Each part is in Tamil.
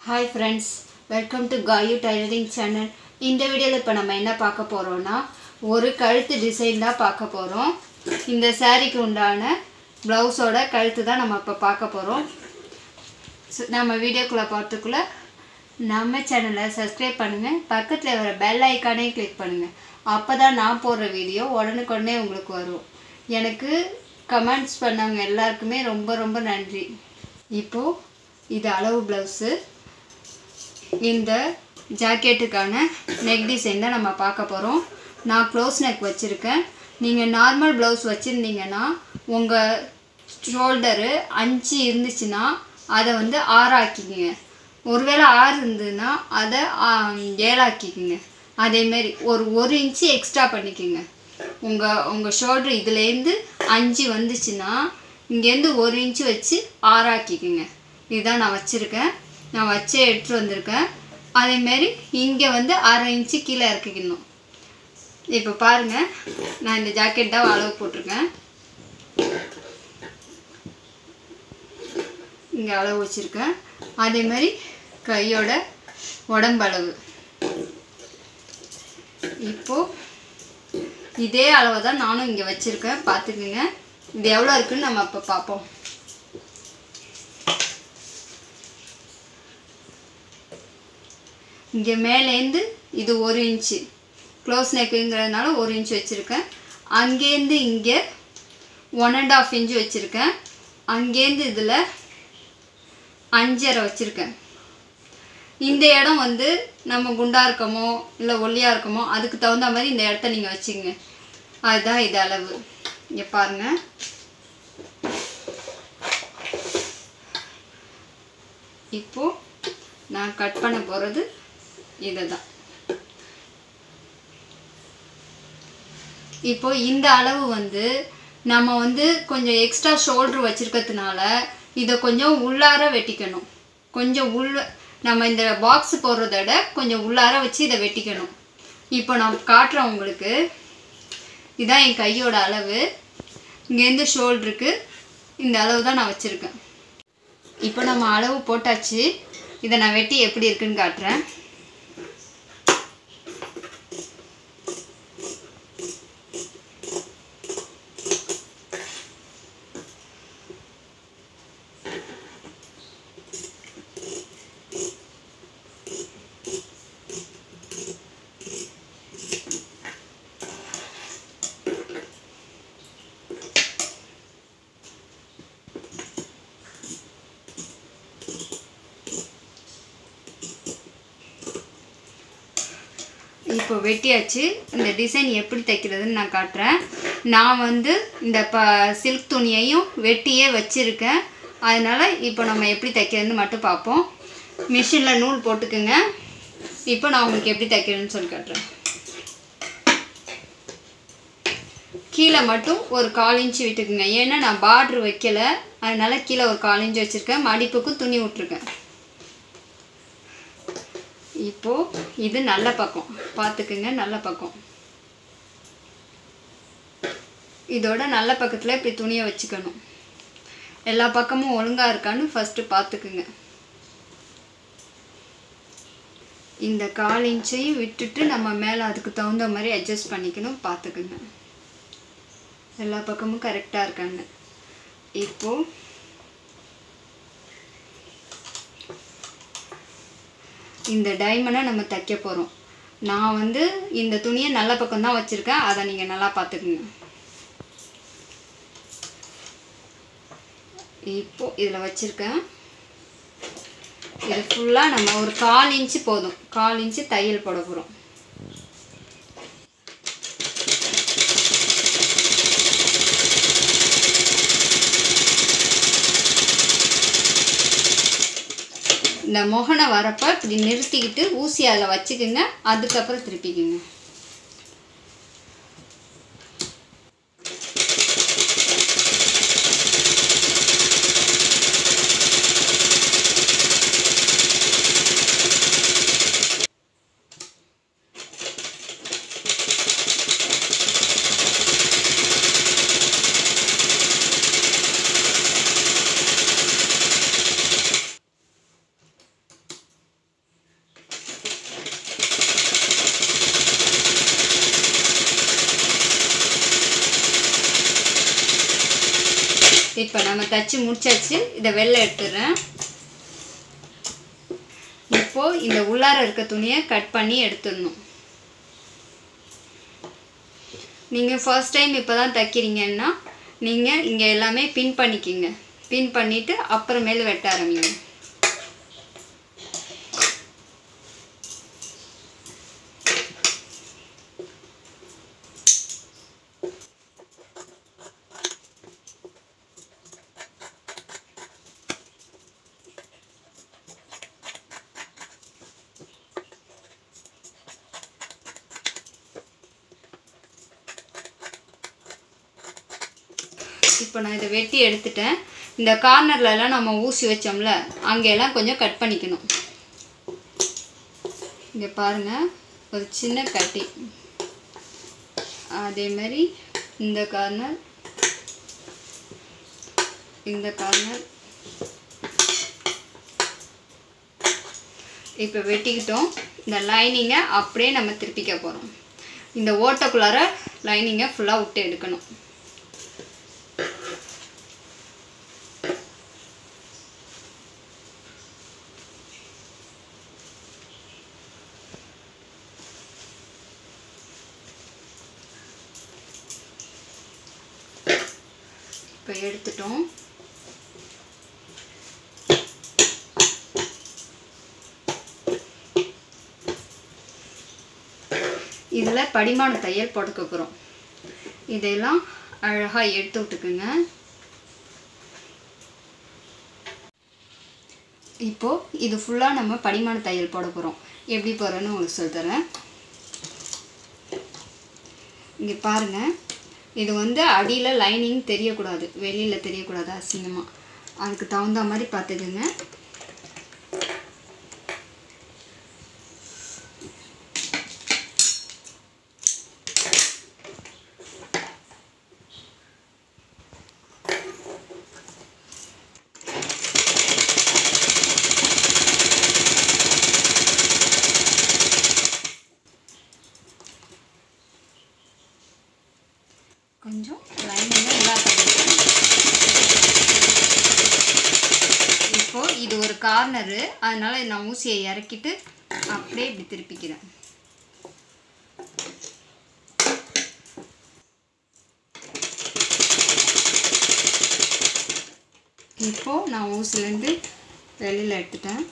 Hi friends welcome to Gayu tailoring channel இந்த வீடியோவில் இப்போ நம்ம என்ன பார்க்க போகிறோன்னா ஒரு கழுத்து டிசைன் தான் பார்க்க போகிறோம் இந்த சாரீக்கு உண்டான ப்ளவுஸோட கழுத்து தான் நம்ம இப்போ பார்க்க போகிறோம் நம்ம வீடியோக்குள்ளே போகிறதுக்குள்ளே நம்ம சேனலை சப்ஸ்கிரைப் பண்ணுங்கள் பக்கத்தில் வர பெல் ஐக்கானே கிளிக் பண்ணுங்கள் அப்போ தான் நான் போடுற வீடியோ உடனுக்குடனே உங்களுக்கு வரும் எனக்கு கமெண்ட்ஸ் பண்ணவங்க எல்லாருக்குமே ரொம்ப ரொம்ப நன்றி இப்போது இது அளவு ப்ளவுஸு இந்த ஜாக்கெட்டுக்கான நெக் டிசைன் தான் நம்ம பார்க்க போகிறோம் நான் க்ளோஸ் நெக் வச்சுருக்கேன் நீங்கள் நார்மல் ப்ளவுஸ் வச்சுருந்தீங்கன்னா உங்கள் ஷோல்டரு அஞ்சு இருந்துச்சுன்னா அதை வந்து ஆறாக்கிக்கிங்க ஒருவேளை ஆறு இருந்ததுன்னா அதை ஆம், ஏழாக்கிக்கிங்க அதேமாரி ஒரு ஒரு இன்ச்சு எக்ஸ்ட்ரா பண்ணிக்கோங்க உங்கள் உங்கள் ஷோல்டர் இதுலேருந்து அஞ்சு வந்துச்சுன்னா இங்கேருந்து ஒரு இன்ச்சு வச்சு ஆறாக்கிக்குங்க இதுதான் நான் வச்சுருக்கேன் நான் வச்சே எடுத்துகிட்டு வந்திருக்கேன் அதேமாரி இங்கே வந்து அரை இன்ச்சு கீழே இறக்கிக்கணும் இப்போ பாருங்கள் நான் இந்த ஜாக்கெட் தான் அளவு போட்டிருக்கேன் இங்கே அளவு வச்சுருக்கேன் அதே மாதிரி கையோட உடம்பளவு இப்போது இதே அளவை தான் நானும் இங்கே வச்சுருக்கேன் பார்த்துக்குங்க இது எவ்வளோ இருக்குன்னு நம்ம இப்போ பார்ப்போம் இங்கே மேலேருந்து இது ஒரு இன்ச்சு க்ளோஸ் நெக்குங்கிறதுனால ஒரு இன்ச் வச்சுருக்கேன் அங்கேருந்து இங்கே ஒன் அண்ட் ஆஃப் இன்ச் வச்சுருக்கேன் அங்கேருந்து இதில் அஞ்சரை வச்சுருக்கேன் இந்த இடம் வந்து நம்ம குண்டா இருக்கமோ இல்லை ஒல்லியாக இருக்கமோ அதுக்கு தகுந்த மாதிரி இந்த இடத்த நீங்கள் வச்சுங்க அதுதான் இது அளவு இங்கே பாருங்கள் இப்போது நான் கட் பண்ண போகிறது இதை தான் இப்போ இந்த அளவு வந்து நம்ம வந்து கொஞ்சம் எக்ஸ்ட்ரா ஷோல்டர் வச்சுருக்கிறதுனால இதை கொஞ்சம் உள்ளார வெட்டிக்கணும் கொஞ்சம் உள் நம்ம இந்த பாக்ஸ் போடுறத விட கொஞ்சம் உள்ளார வச்சு இதை வெட்டிக்கணும் இப்போ நான் காட்டுறேன் உங்களுக்கு இதான் என் கையோட அளவு இங்கேருந்து ஷோல்டருக்கு இந்த அளவு தான் நான் வச்சுருக்கேன் இப்போ நம்ம அளவு போட்டாச்சு இதை நான் வெட்டி எப்படி இருக்குன்னு காட்டுறேன் இப்போ வெட்டியாச்சு இந்த டிசைன் எப்படி தைக்கிறதுன்னு நான் காட்டுறேன் நான் வந்து இந்த ப சில்க் துணியையும் வெட்டியே வச்சுருக்கேன் அதனால் இப்போ நம்ம எப்படி தைக்கிறதுன்னு மட்டும் பார்ப்போம் மிஷினில் நூல் போட்டுக்குங்க இப்போ நான் உங்களுக்கு எப்படி தைக்கிறதுன்னு சொல்லி காட்டுறேன் கீழே மட்டும் ஒரு கால் இன்ச்சு விட்டுக்குங்க ஏன்னா நான் பார்ட்ரு வைக்கல அதனால கீழே ஒரு கால் இன்ச்சு வச்சுருக்கேன் மடிப்புக்கு துணி விட்ருக்கேன் இப்போது இது நல்ல பக்கம் பார்த்துக்குங்க நல்ல பக்கம் இதோட நல்ல பக்கத்தில் இப்படி துணியை வச்சுக்கணும் எல்லா பக்கமும் ஒழுங்காக இருக்கான்னு ஃபஸ்ட்டு பார்த்துக்குங்க இந்த கால் இன்ச்சையும் விட்டுட்டு நம்ம மேலே அதுக்கு தகுந்த மாதிரி அட்ஜஸ்ட் பண்ணிக்கணும் பார்த்துக்குங்க எல்லா பக்கமும் கரெக்டாக இருக்காங்க இப்போது இந்த டைமண்டை நம்ம தைக்க போகிறோம் நான் வந்து இந்த துணியை நல்ல பக்கம் தான் வச்சுருக்கேன் அதை நீங்கள் நல்லா பார்த்துக்குங்க இப்போ இதில் வச்சுருக்கேன் இது ஃபுல்லாக நம்ம ஒரு கால் இன்ச்சு போதும் கால் இன்ச்சு தையல் போட போகிறோம் இந்த மொகனை வரப்போ இப்படி நிறுத்திக்கிட்டு ஊசி அதில் வச்சுக்கோங்க அதுக்கப்புறம் திருப்பிக்குங்க இப்போ நம்ம தச்சு முடிச்சாச்சு இதை வெளில எடுத்துடுறேன் இப்போது இந்த உள்ளார இருக்க துணியை கட் பண்ணி எடுத்துடணும் நீங்கள் ஃபர்ஸ்ட் டைம் இப்போ தான் தைக்கிறீங்கன்னா நீங்கள் இங்கே எல்லாமே பின் பண்ணிக்கிங்க பின் பண்ணிவிட்டு அப்புறமேல வெட்ட ஆரம்பிங்க இப்போ நான் இதை வெட்டி எடுத்துட்டேன் இந்த கார்னர்லலாம் நம்ம ஊசி வச்சோம்ல அங்கெல்லாம் கொஞ்சம் கட் பண்ணிக்கணும் இங்கே பாருங்கள் ஒரு சின்ன கட்டி அதே மாதிரி இந்த கார்னர் இந்த கார்னர் இப்போ வெட்டிக்கிட்டோம் இந்த லைனிங்கை அப்படியே நம்ம திருப்பிக்க போகிறோம் இந்த ஓட்டைக்குள்ளார லைனிங்கை ஃபுல்லாக விட்டு எடுக்கணும் இப்போ எடுத்துட்டோம் இதில் படிமான தையல் போட்டுக்க போகிறோம் இதெல்லாம் அழகாக எடுத்து விட்டுக்குங்க இப்போது இது ஃபுல்லாக நம்ம படிமான தையல் போட போகிறோம் எப்படி போகிறோன்னு உங்களுக்கு சொல்லித்தரேன் இங்கே பாருங்கள் இது வந்து அடியில் லைனிங் தெரியக்கூடாது வெளியில் தெரியக்கூடாது அசிங்கமாக அதுக்கு தகுந்த மாதிரி பார்த்துக்குங்க கொஞ்சம் லைனிங்கை உள்ளா இப்போ இது ஒரு கார்னரு அதனால நான் ஊசியை இறக்கிட்டு அப்படியே இப்படி திருப்பிக்கிறேன் இப்போ நான் ஊசிலேருந்து வெளியில் எடுத்துட்டேன்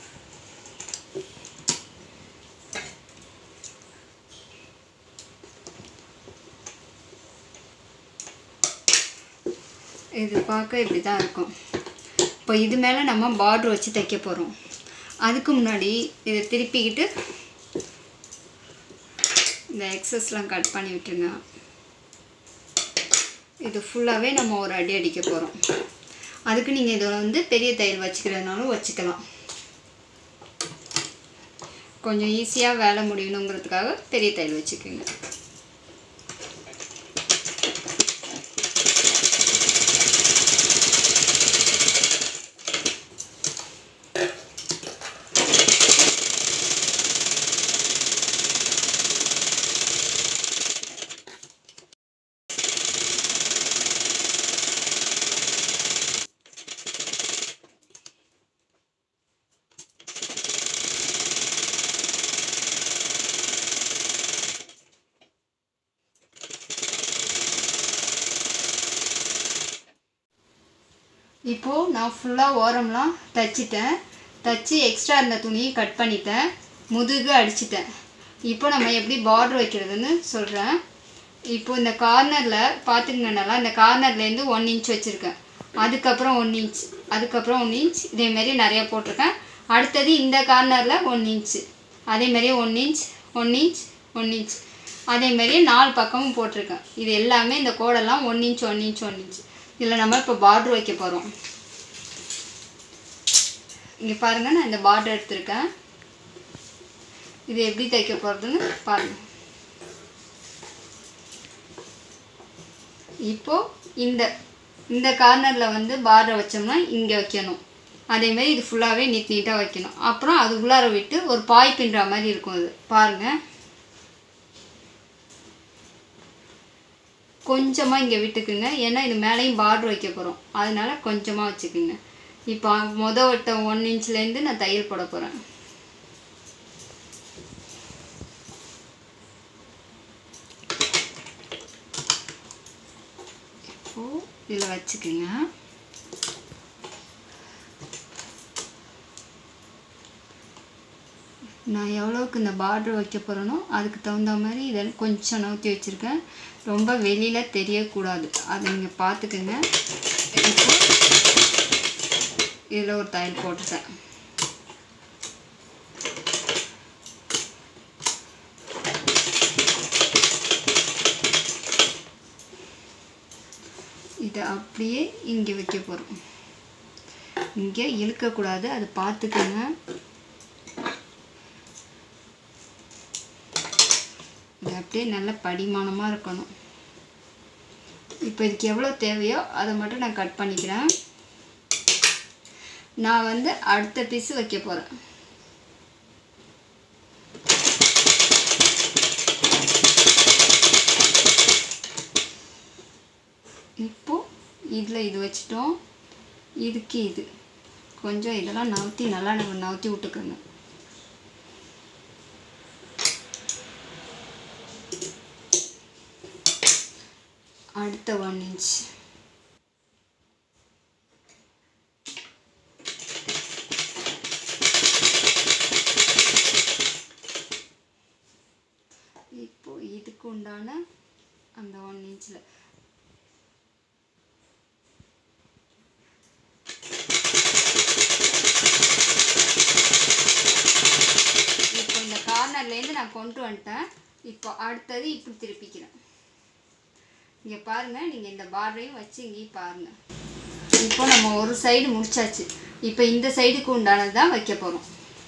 இது பார்க்க இப்படி தான் இருக்கும் இப்போ இது மேலே நம்ம பார்டர் வச்சு தைக்க போகிறோம் அதுக்கு முன்னாடி இதை திருப்பிக்கிட்டு இந்த எக்ஸஸ்லாம் கட் பண்ணி விட்டுருங்க இது ஃபுல்லாகவே நம்ம ஒரு அடி அடிக்க போகிறோம் அதுக்கு நீங்கள் இதை வந்து பெரிய தையல் வச்சுக்கிறதுனாலும் வச்சுக்கலாம் கொஞ்சம் ஈஸியாக வேலை முடியணுங்கிறதுக்காக பெரிய தையல் வச்சுக்கோங்க இப்போது நான் ஃபுல்லாக ஓரம்லாம் தைச்சிட்டேன் தைச்சி எக்ஸ்ட்ரா இருந்த துணியை கட் பண்ணிட்டேன் முதுகு அடிச்சிட்டேன் இப்போ நம்ம எப்படி பார்டர் வைக்கிறதுன்னு சொல்கிறேன் இப்போ இந்த கார்னரில் பார்த்துக்கங்க நல்லா இந்த கார்னர்லேருந்து ஒன் இன்ச் வச்சுருக்கேன் அதுக்கப்புறம் ஒன் இன்ச் அதுக்கப்புறம் ஒன் இன்ச் இதேமாரி நிறையா போட்டிருக்கேன் அடுத்தது இந்த கார்னரில் ஒன் இன்ச்சு அதேமாரியே one inch one inch one inch அதேமாரியே நாலு பக்கமும் போட்டிருக்கேன் இது எல்லாமே இந்த கோடெல்லாம் one inch one inch one inch இதில் நம்ம இப்போ பார்டர் வைக்க போகிறோம் இங்கே பாருங்கள் நான் இந்த பார்டர் எடுத்திருக்கேன் இது எப்படி தைக்க போகிறதுன்னு பாருங்கள் இப்போது இந்த இந்த கார்னரில் வந்து பார்டர் வச்சோம்னா இங்கே வைக்கணும் அதேமாரி இது ஃபுல்லாகவே நீட் நீட்டாக வைக்கணும் அப்புறம் அது உள்ளார விட்டு ஒரு பாய் பின்னுற மாதிரி இருக்கும் இது பாருங்கள் கொஞ்சமாக இங்கே விட்டுக்குங்க ஏன்னா இது மேலேயும் பார்டர் வைக்க போகிறோம் அதனால கொஞ்சமாக வச்சுக்குங்க இப்போ மொத வட்ட ஒன் இன்ச்லேருந்து நான் தையல் போட போகிறேன் இப்போ இதில் வச்சுக்குங்க நான் எவ்வளோக்கு இந்த பார்டர் வைக்க போகிறேனோ அதுக்கு தகுந்த மாதிரி இதை கொஞ்சம் நவுத்தி வச்சுருக்கேன் ரொம்ப வெளியில் தெரியக்கூடாது அதை நீங்கள் பார்த்துக்குங்க இப்போ இதில் ஒரு தையல் போட்டுட்டேன் இதை அப்படியே இங்கே வைக்க போகிறோம் இங்கே இழுக்கக்கூடாது அது பார்த்துக்கோங்க இது அப்படியே நல்ல படிமானமாக இருக்கணும் இப்போ இதுக்கு எவ்வளோ தேவையோ அதை மட்டும் நான் கட் பண்ணிக்கிறேன் நான் வந்து அடுத்த பீஸ் வைக்க போகிறேன் இப்போ இதில் இது வச்சிட்டோம் இதுக்கு இது கொஞ்சம் இதெல்லாம் நவுத்தி நல்லா நம்ம நவுத்தி விட்டுக்கோங்க அடுத்த ஒன் இன்ச் இப்போ இதுக்கு உண்டான அந்த ஒன் இன்ச்சில் இப்போ இந்த கார்னர்லேருந்து நான் கொண்டு வந்துட்டேன் இப்போ அடுத்தது இப்படி திருப்பிக்கிறேன் இங்கே பாருங்கள் நீங்கள் இந்த பார்டரையும் வச்சு இங்கேயும் பாருங்கள் இப்போ நம்ம ஒரு சைடு முடிச்சாச்சு இப்போ இந்த சைடுக்கு உண்டானது தான் வைக்க போகிறோம்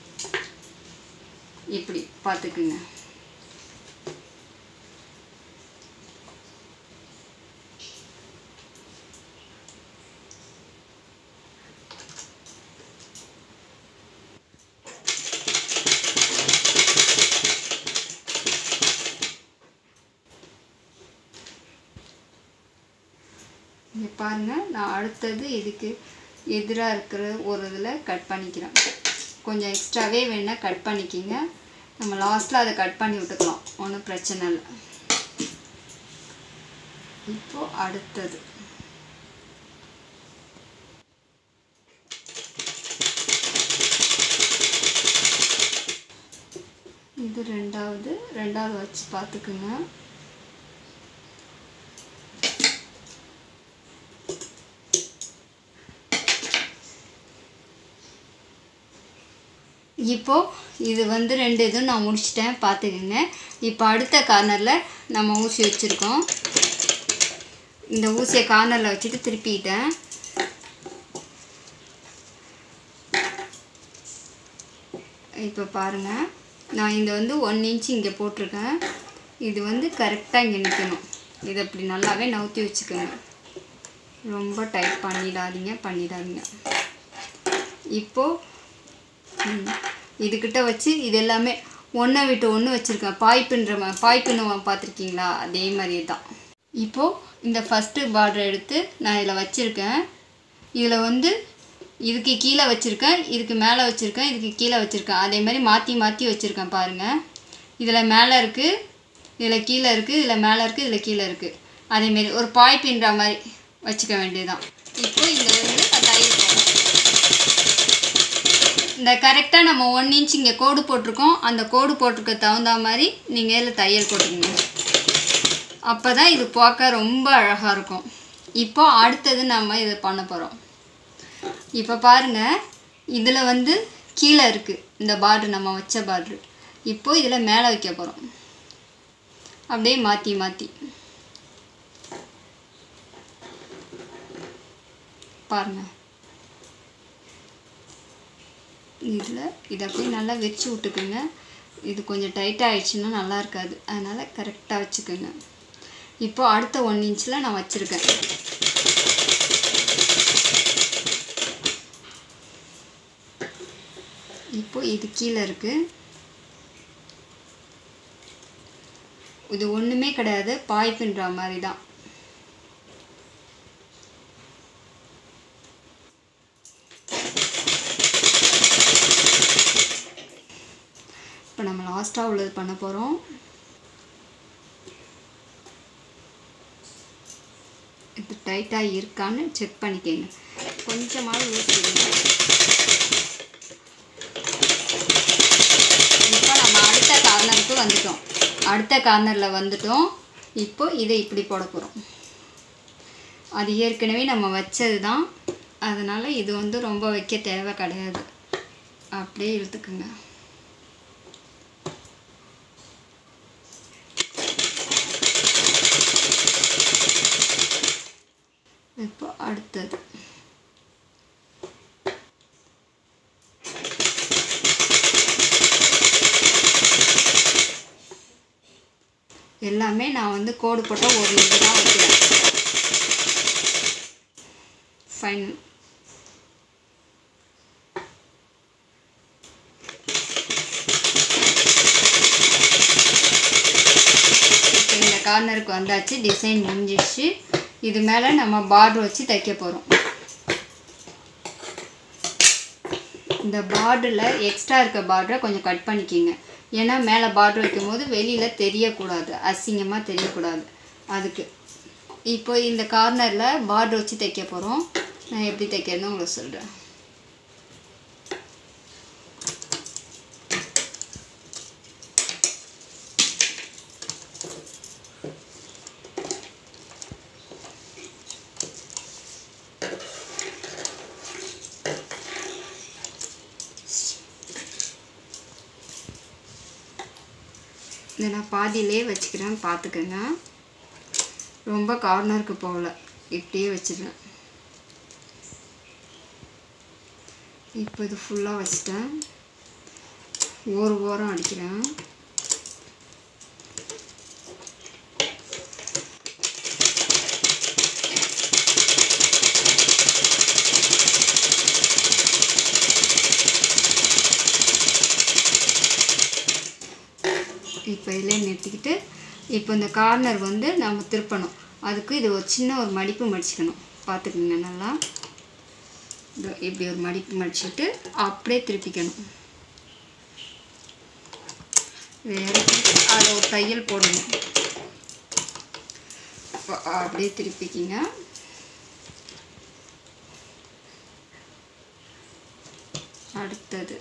இப்படி பார்த்துக்குங்க இங்கே பாருங்கள் நான் அடுத்தது இதுக்கு எதிராக இருக்கிற ஒரு இதில் கட் பண்ணிக்கிறேன் கொஞ்சம் எக்ஸ்ட்ராவே வேணால் கட் பண்ணிக்கிங்க நம்ம லாஸ்ட்டில் அதை கட் பண்ணி விட்டுக்கலாம் ஒன்றும் பிரச்சனை இல்லை இப்போது அடுத்தது இது ரெண்டாவது ரெண்டாவது வச்சு பார்த்துக்குங்க இப்போ இது வந்து ரெண்டு இதுவும் நான் முடிச்சிட்டேன் பார்த்துக்குங்க இப்போ அடுத்த கார்னரில் நம்ம ஊசி வச்சுருக்கோம் இந்த ஊசியை கார்னரில் வச்சுட்டு திருப்பிட்டேன் இப்போ பாருங்கள் நான் இந்த வந்து ஒன் இன்ச் இங்கே போட்டிருக்கேன் இது வந்து கரெக்டாக இங்கே நிற்கணும் இதை அப்படி நல்லாவே நவுத்தி வச்சுக்கோங்க ரொம்ப டைட் பண்ணிடாதீங்க பண்ணிடாதீங்க இப்போது ம். இதுக்கிட்ட வச்சு இது எல்லாமே ஒன்றை விட்டு ஒன்று வச்சுருக்கேன் பாய்ப்புன்ற மா பாய்ப்புன்னு பார்த்துருக்கீங்களா அதே மாதிரியே தான் இப்போது இந்த ஃபஸ்ட்டு பார்டர் எடுத்து நான் இதில் வச்சுருக்கேன் இதில் வந்து இதுக்கு கீழே வச்சுருக்கேன் இதுக்கு மேலே வச்சுருக்கேன் இதுக்கு கீழே வச்சுருக்கேன் அதே மாதிரி மாற்றி மாற்றி வச்சுருக்கேன் பாருங்கள் இதில் மேலே இருக்குது இதில் கீழே இருக்குது இதில் மேலே இருக்குது இதில் கீழே இருக்குது அதேமாரி ஒரு பாய் பின்னுற மாதிரி வச்சுக்க வேண்டியதுதான் இப்போ இந்த வந்து நான் தையல் போடுறேன் இந்த கரெக்டாக நம்ம ஒன் இன்ச் இங்கே கோடு போட்டிருக்கோம் அந்த கோடு போட்டிருக்க தகுந்த மாதிரி நீங்கள் இதில் தையல் போட்டுக்கங்க அப்போ தான் இது பார்க்க ரொம்ப அழகாக இருக்கும் இப்போ அடுத்தது நம்ம இதை பண்ண போகிறோம் இப்போ பாருங்கள் இதில் வந்து கீழே இருக்குது இந்த பார்டர் நம்ம வச்ச பார்டரு இப்போ இதில் மேலே வைக்க போகிறோம் அப்படியே மாற்றி மாற்றி பாருங்கள் இதில் இதை அப்படியே நல்லா வச்சு விட்டுக்குங்க இது கொஞ்சம் டைட்டாக ஆயிடுச்சுன்னா நல்லா இருக்காது அதனால் கரெக்டாக வச்சுக்கோங்க இப்போ அடுத்த ஒன் இன்ச்சில் நான் வச்சுருக்கேன் இப்போ இது கீழே இருக்குது இது ஒன்றுமே கிடையாது பாய் பின்னுற மாதிரி தான் லாஸ்ட்டாக உள்ளது பண்ண போகிறோம் இது டைட்டாக இருக்கான்னு செக் பண்ணிக்கோங்க கொஞ்சமாவது லூஸ் விடுங்க இப்போ நம்ம அடுத்த கார்னருக்கு வந்துட்டோம் அடுத்த கார்னரில் வந்துட்டோம் இப்போ இதை இப்படி போட போகிறோம் அது ஏற்கனவே நம்ம வச்சது தான் அதனால் இது வந்து ரொம்ப வைக்க தேவை கிடையாது அப்படியே இழுத்துக்குங்க இப்போ அடுத்தது எல்லாமே நான் வந்து கோடு போட்ட ஒரு இது தான் வைக்கிறேன் ஃபைன் இப்போ இந்த கார்னருக்கு வந்தாச்சு டிசைன் முடிஞ்சிச்சு இது மேலே நம்ம பார்டர் வச்சு தைக்க போகிறோம் இந்த பார்டரில் எக்ஸ்ட்ரா இருக்க பார்டரை கொஞ்சம் கட் பண்ணிக்கிங்க ஏன்னா மேலே பார்டர் வைக்கும்போது வெளியில் தெரியக்கூடாது அசிங்கமாக தெரியக்கூடாது அதுக்கு இப்போ இந்த கார்னரில் பார்டர் வச்சு தைக்க போகிறோம் நான் எப்படி தைக்கிறதுன்னு உங்களுக்கு சொல்கிறேன் இதை நான் பாதியிலே வச்சுக்கிறேன் பார்த்துக்கோங்க ரொம்ப கார்னருக்கு போகல இப்படியே வச்சிடுறேன் இப்போ இது ஃபுல்லாக வச்சுட்டேன் ஒரு ஓரம் அடிக்கிறேன் இப்போ இதிலே நிறுத்திக்கிட்டு இப்போ இந்த கார்னர் வந்து நம்ம திருப்பணும் அதுக்கு இது ஒரு சின்ன ஒரு மடிப்பு மடிச்சுக்கணும் பார்த்துக்குங்க நல்லா இதோ இப்படி ஒரு மடிப்பு மடிச்சுட்டு அப்படியே திருப்பிக்கணும் இதை இறக்கி அதை ஒரு தையல் போடணும் அப்போ அப்படியே திருப்பிக்கிங்க அடுத்தது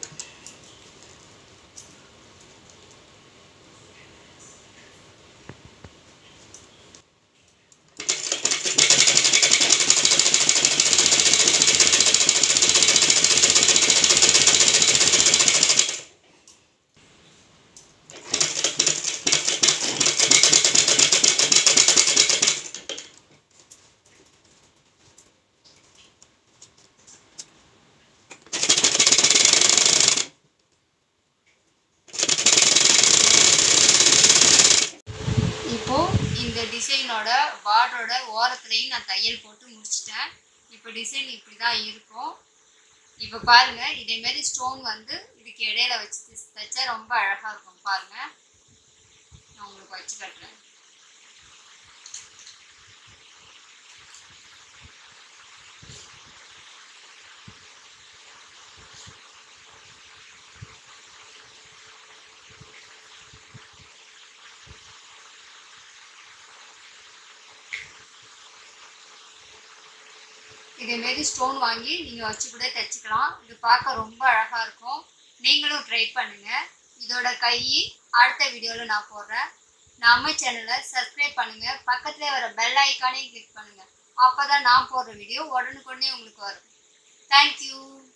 இப்போது இந்த டிசைனோட பார்டரோட ஓரத்துலையும் நான் தையல் போட்டு முடிச்சிட்டேன் இப்போ டிசைன் இப்படி தான் இருக்கும் இப்போ பாருங்க இதே மாதிரி ஸ்டோன் வந்து இதுக்கு இடையில வச்சு தைச்~ தைச்சா ரொம்ப அழகா இருக்கும் பாருங்க நான் உங்களுக்கு வச்சு காட்டுறேன் இதே மாரி ஸ்டோன் வாங்கி நீங்கள் வச்சு கூட தைச்சிக்கலாம் இது பார்க்க ரொம்ப அழகாக இருக்கும் நீங்களும் ட்ரை பண்ணுங்க இதோட கை அடுத்த வீடியோவில் நான் போடுறேன் நம்ம சேனலை சப்ஸ்கிரைப் பண்ணுங்க பக்கத்துல வர பெல் ஐக்கானையும் கிளிக் பண்ணுங்க அப்பதான் நான் போடுற வீடியோ உடனுக்குடனே உங்களுக்கு வரும் தேங்க்யூ